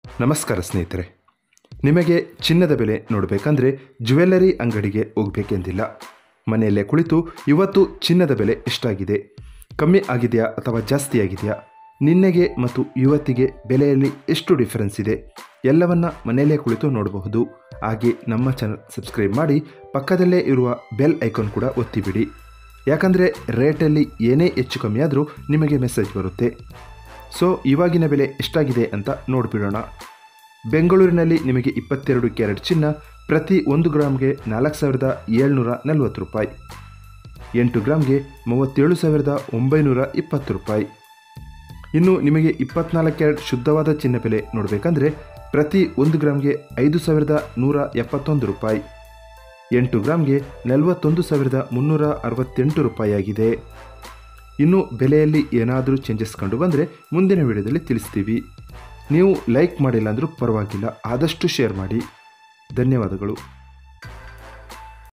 ನಮಸ್ಕಾರ ಸ್ನೇಹಿತರೆ ನಿಮಗೆ ಚಿನ್ನದ ಬೆಲೆ ನೋಡಬೇಕಂದ್ರೆ ಜ್ಯುವೆಲ್ಲರಿ ಅಂಗಡಿಗೆ ಹೋಗಬೇಕೆಂದಿಲ್ಲ ಮನೆಯಲ್ಲೇ ಕುಳಿತು ಇವತ್ತು ಚಿನ್ನದ ಬೆಲೆ ಎಷ್ಟಾಗಿದೆ ಕಮ್ಮಿ ಆಗಿದೆಯಾ ಅಥವಾ ಜಾಸ್ತಿ ಆಗಿದೆಯಾ ನಿನ್ನೆಗೆ ಮತ್ತು ಇವತ್ತಿಗೆ ಬೆಲೆಯಲ್ಲಿ ಎಷ್ಟು ಡಿಫರೆನ್ಸ್ ಇದೆ ಎಲ್ಲವನ್ನ ಮನೆಯಲ್ಲೇ ಕುಳಿತು ನೋಡಬಹುದು ಹಾಗೆ ನಮ್ಮ ಚಾನಲ್ ಸಬ್ಸ್ಕ್ರೈಬ್ ಮಾಡಿ ಪಕ್ಕದಲ್ಲೇ ಇರುವ ಬೆಲ್ ಐಕಾನ್ ಕೂಡ ಒತ್ತಿಬಿಡಿ ಯಾಕಂದರೆ ರೇಟಲ್ಲಿ ಏನೇ ಹೆಚ್ಚು ಕಮ್ಮಿ ಆದರೂ ನಿಮಗೆ ಮೆಸೇಜ್ ಬರುತ್ತೆ ಸೊ ಇವಾಗಿನ ಬೆಲೆ ಎಷ್ಟಾಗಿದೆ ಅಂತ ನೋಡಿಬಿಡೋಣ ಬೆಂಗಳೂರಿನಲ್ಲಿ ನಿಮಗೆ ಇಪ್ಪತ್ತೆರಡು ಕ್ಯಾರೆಟ್ ಚಿನ್ನ ಪ್ರತಿ ಒಂದು ಗ್ರಾಮ್ಗೆ ನಾಲ್ಕು ಸಾವಿರದ ಏಳ್ನೂರ ನಲವತ್ತು ರೂಪಾಯಿ ಎಂಟು ಗ್ರಾಮ್ಗೆ ಮೂವತ್ತೇಳು ಸಾವಿರದ ಒಂಬೈನೂರ ಇಪ್ಪತ್ತು ರೂಪಾಯಿ ಇನ್ನು ನಿಮಗೆ ಇಪ್ಪತ್ನಾಲ್ಕು ಕ್ಯಾರೆಟ್ ಶುದ್ಧವಾದ ಚಿನ್ನ ಬೆಲೆ ನೋಡಬೇಕಂದ್ರೆ ಪ್ರತಿ ಒಂದು ಗ್ರಾಮ್ಗೆ ಐದು ಸಾವಿರದ ನೂರ ಎಪ್ಪತ್ತೊಂದು ರೂಪಾಯಿ ಎಂಟು ಗ್ರಾಮ್ಗೆ ನಲವತ್ತೊಂದು ಸಾವಿರದ ಮುನ್ನೂರ ಅರವತ್ತೆಂಟು ರೂಪಾಯಿಯಾಗಿದೆ ಇನ್ನು ಬೆಲೆಯಲ್ಲಿ ಏನಾದರೂ ಚೇಂಜಸ್ ಕಂಡು ಬಂದರೆ ಮುಂದಿನ ವಿಡಿಯೋದಲ್ಲಿ ತಿಳಿಸ್ತೀವಿ ನೀವು ಲೈಕ್ ಮಾಡಿಲ್ಲ ಅಂದರೂ ಪರವಾಗಿಲ್ಲ ಆದಷ್ಟು ಶೇರ್ ಮಾಡಿ ಧನ್ಯವಾದಗಳು